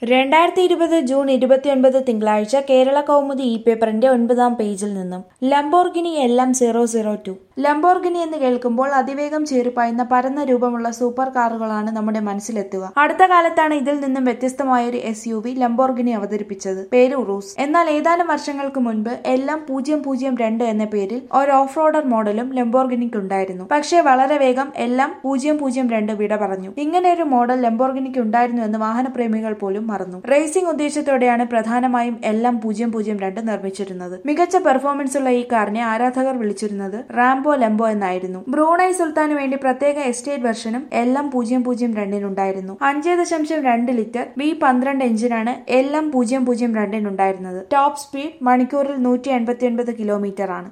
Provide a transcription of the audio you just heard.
രണ്ടായിരത്തി ഇരുപത് ജൂൺ ഇരുപത്തിയൊൻപത് തിങ്കളാഴ്ച കേരള കൗമുദി ഇ പേപ്പറിന്റെ ഒൻപതാം പേജിൽ നിന്നും ലംബോർഗിനി എല്ലാം സീറോ സീറോ ടു ലംബോർഗിനി എന്ന് കേൾക്കുമ്പോൾ അതിവേഗം ചീറിപ്പായുന്ന പരന്ന രൂപമുള്ള സൂപ്പർ കാറുകളാണ് നമ്മുടെ മനസ്സിലെത്തുക അടുത്ത കാലത്താണ് ഇതിൽ നിന്നും വ്യത്യസ്തമായ ഒരു എസ് യു വി ലംബോർഗിനി അവതരിപ്പിച്ചത് പേര് ഉറൂസ് എന്നാൽ ഏതാനും വർഷങ്ങൾക്ക് മുൻപ് എല്ലാം പൂജ്യം പൂജ്യം രണ്ട് എന്ന പേരിൽ ഒരു ഓഫ് റോഡർ മോഡലും ലംബോർഗിനിക്കുണ്ടായിരുന്നു പക്ഷേ വളരെ വേഗം എല്ലാം പൂജ്യം പൂജ്യം രണ്ട് വിട പറഞ്ഞു ഇങ്ങനെ ഒരു മോഡൽ ലംബോർഗിനിക്ക് ഉണ്ടായിരുന്നു എന്ന് വാഹനപ്രേമികൾ പോലും മറന്നു റേസിംഗ് ഉദ്ദേശത്തോടെയാണ് പ്രധാനമായും എല്ലാം പൂജ്യം പൂജ്യം രണ്ട് നിർമ്മിച്ചിരുന്നത് മികച്ച പെർഫോമൻസ് ഉള്ള ഈ കാറിനെ ആരാധകർ വിളിച്ചിരുന്നത് റാംബോ ലംബോ എന്നായിരുന്നു ബ്രൂണൈ സുൽത്താന് വേണ്ടി പ്രത്യേക എസ്റ്റേറ്റ് വെർഷനും എല്ലാം പൂജ്യം പൂജ്യം രണ്ടിനുണ്ടായിരുന്നു അഞ്ച് ദശാംശം രണ്ട് ലിറ്റർ വി പന്ത്രണ്ട് എഞ്ചിനാണ് എല്ലാം പൂജ്യം പൂജ്യം രണ്ടിനുണ്ടായിരുന്നത് ടോപ്പ് സ്പീഡ് മണിക്കൂറിൽ നൂറ്റി എൺപത്തി ഒൻപത് കിലോമീറ്റർ ആണ്